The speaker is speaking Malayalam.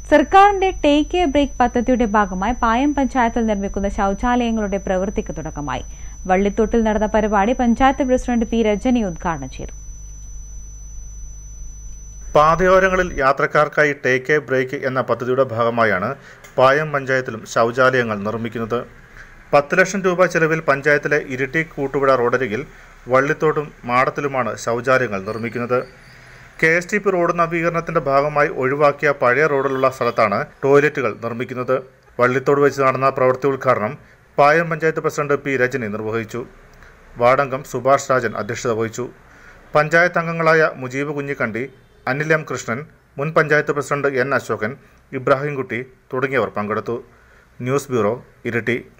സർക്കാരിന്റെ ടേക്ക് എ ബ്രേക്ക് പദ്ധതിയുടെ ഭാഗമായി പായം പഞ്ചായത്തിൽ നിർമ്മിക്കുന്ന ശൗചാലയങ്ങളുടെ പ്രവൃത്തിക്ക് തുടക്കമായി വള്ളിത്തോട്ടിൽ നടന്ന പരിപാടി പഞ്ചായത്ത് പ്രസിഡന്റ് പി രജനി ഉദ്ഘാടനം ചെയ്തു പാതയോരങ്ങളിൽ യാത്രക്കാർക്കായി ടേക്ക് എ ബ്രേക്ക് എന്ന പദ്ധതിയുടെ ഭാഗമായാണ് പായം പഞ്ചായത്തിലും ശൗചാലയങ്ങൾ നിർമ്മിക്കുന്നത് പത്ത് ലക്ഷം രൂപ ചെലവിൽ പഞ്ചായത്തിലെ ഇരിട്ടി കൂട്ടുപുഴ റോഡരികിൽ വള്ളിത്തോടും മാടത്തിലുമാണ് ശൗചാലയങ്ങൾ നിർമ്മിക്കുന്നത് K S T P road നവീകരണത്തിന്റെ ഭാഗമായി ഒഴിവാക്കിയ പഴയ റോഡിലുള്ള സ്ഥലത്താണ് ടോയ്ലറ്റുകൾ നിർമ്മിക്കുന്നത് വള്ളിത്തോട് വെച്ച് നടന്ന പ്രവൃത്തി ഉദ്ഘാടനം പായം പഞ്ചായത്ത് പ്രസിഡന്റ് പി രജനി നിർവഹിച്ചു വാർഡംഗം സുഭാഷ് രാജൻ അധ്യക്ഷത വഹിച്ചു പഞ്ചായത്ത് അംഗങ്ങളായ മുജീബ് കുഞ്ഞിക്കണ്ടി അനിൽ എം കൃഷ്ണൻ മുൻ പഞ്ചായത്ത് പ്രസിഡന്റ് എൻ അശോകൻ ഇബ്രാഹിംകുട്ടി തുടങ്ങിയവർ പങ്കെടുത്തു ന്യൂസ് ബ്യൂറോ ഇരിട്ടി